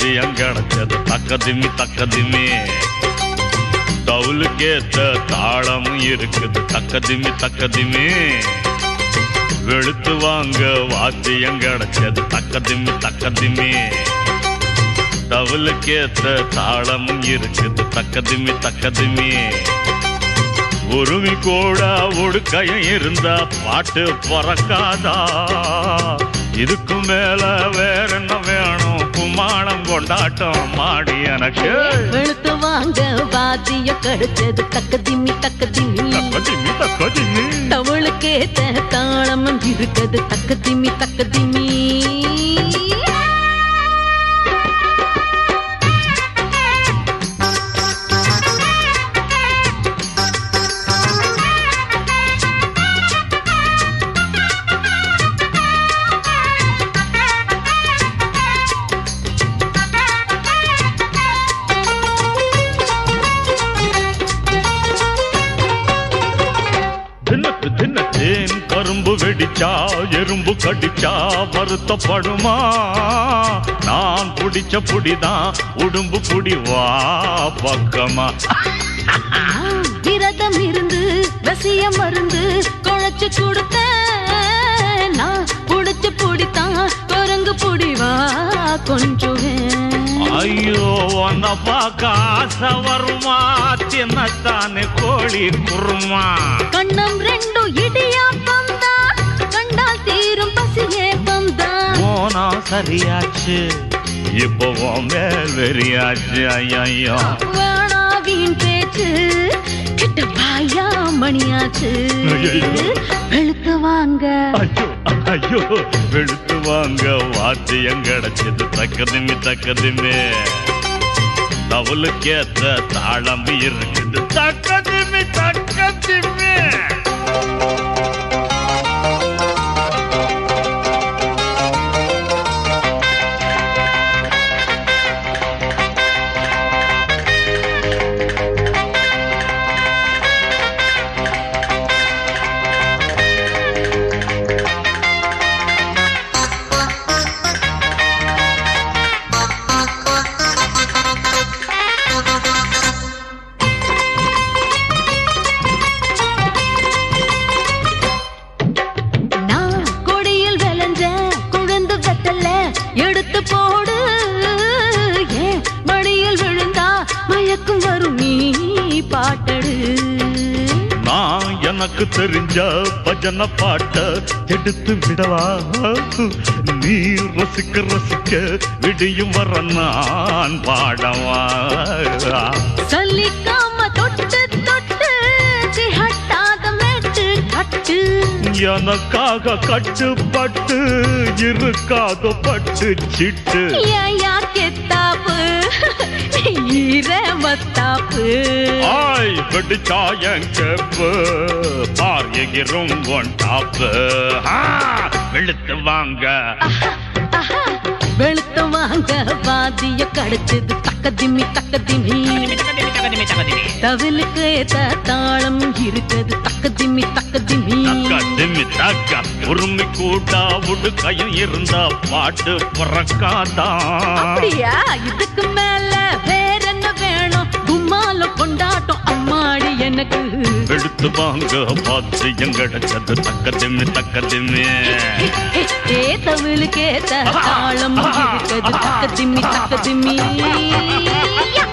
வாத்தியம் கிடைச்சது தக்கதிமி தக்கதிமி தவுலுக்கேத்த தாளமும் இருக்குது தக்கதிமி தக்கதிமி வெளுத்து வாங்க வாத்தியம் கிடைச்சது தக்கதிமி தக்கதிமி தவுலுக்கேத்த தாளமும் இருக்குது தக்கதிமி தக்கதிமி உருமி கூட உடுக்கையும் இருந்தா பாட்டு பிறக்காதா இதுக்கு மேல வேற என்ன வேணும் கும்மாளம் கொண்டாட்டம் மாடி எனக்கு வெளுத்து வாங்க வாத்திய கடிச்சது தக்க திம்மி தக்க திம்மி தக்கதிமி தக்கதிமி தவளுக்கேத்த தாளமும் இருக்குது தக்க திம்மி தக்க திம்மி தின்னக்கு தின்னத்தேன் கரும்பு வெடிச்சா எறும்பு கடிச்சா வருத்தப்படுமா நான் புடிச்ச புடிதான் உடும்பு புடி வா பக்கமா விரதம் இருந்து வசிய மருந்து குழைச்சு கொடுத்த நான் புடிச்சு புடித்தான் குரங்கு புடிவா கொஞ்சுவேன் ஐயோ உன்னை பார்க்க ஆசை வருமா தின்னத்தானே கோழி குருமா கண்ணம் ரெண்டும் இடியாப்பம் தான் கண்டால் தீரும் பசியே பந்தான் போனா சரியாச்சு இப்போ உன் மேல் வெறியாச்சு ஐயோ வேணா வீண் பேச்சு கிட்ட பாயா மணியாச்சு ஐயையோ. வெளுத்து வாங்க ஐயோ ஐயோ வெளுத்து வாங்க வாத்தியம் கிடைச்சது தக்கதுமி தக்கதுமே தவளுக்கேத்த தாளம் இருக்குது தக்கதுமி தக்கதுமே நான் கொடியில் விளைஞ்ச குழந்து வெத்தல எடுத்து போடு ஏன் மடியில் விழுந்தா மயக்கும் வரும் நீ பாட்டடு நான் எனக்கு தெரிஞ்ச பஜன பாட்ட எடுத்து விடவா நீ ரசிக்க ரசிக்க விடியும் வர நான் பாடவா சலிக்காம தொட்டு தொட்டு திகட்டாத மேட்டு கட்டு எனக்காக கட்டுப்பட்டு இருக்காத பட்டு சிட்டு ஏயா கெத்தாப்பு ஈர மத்தாப்பு ஆய் வெடிச்சாயன் கேப்பு பார் எகிரும் ஒன் டாப்பு ஆ, வெளுத்து வாங்க ஆஹா, வெளுத்து வாங்க வாதிய கடிச்சது தக்க திம்மி தக்க திம்மி தவிலுக்கு ஏத்த தாளம் இருக்குது தக்க திம்மி தக்க திம்மி தக்க திம்மி தக்க உரிமை கூட்டா உடுக்கையும் இருந்தா பாட்டு பிறக்காதா அப்படியா இதுக்கு மேல வேற என்ன வேணும் கும்மால கொண்டாட்டம் அம்மாடி எனக்கு வெளுத்து வாங்க பார்த்து எங்கடச்சது தக்க திம்மி தக்க திம்மி ஏ தவிலுக்கு ஏத்த தாளம் இருக்குது தக்க திம்மி தக்க திம்மி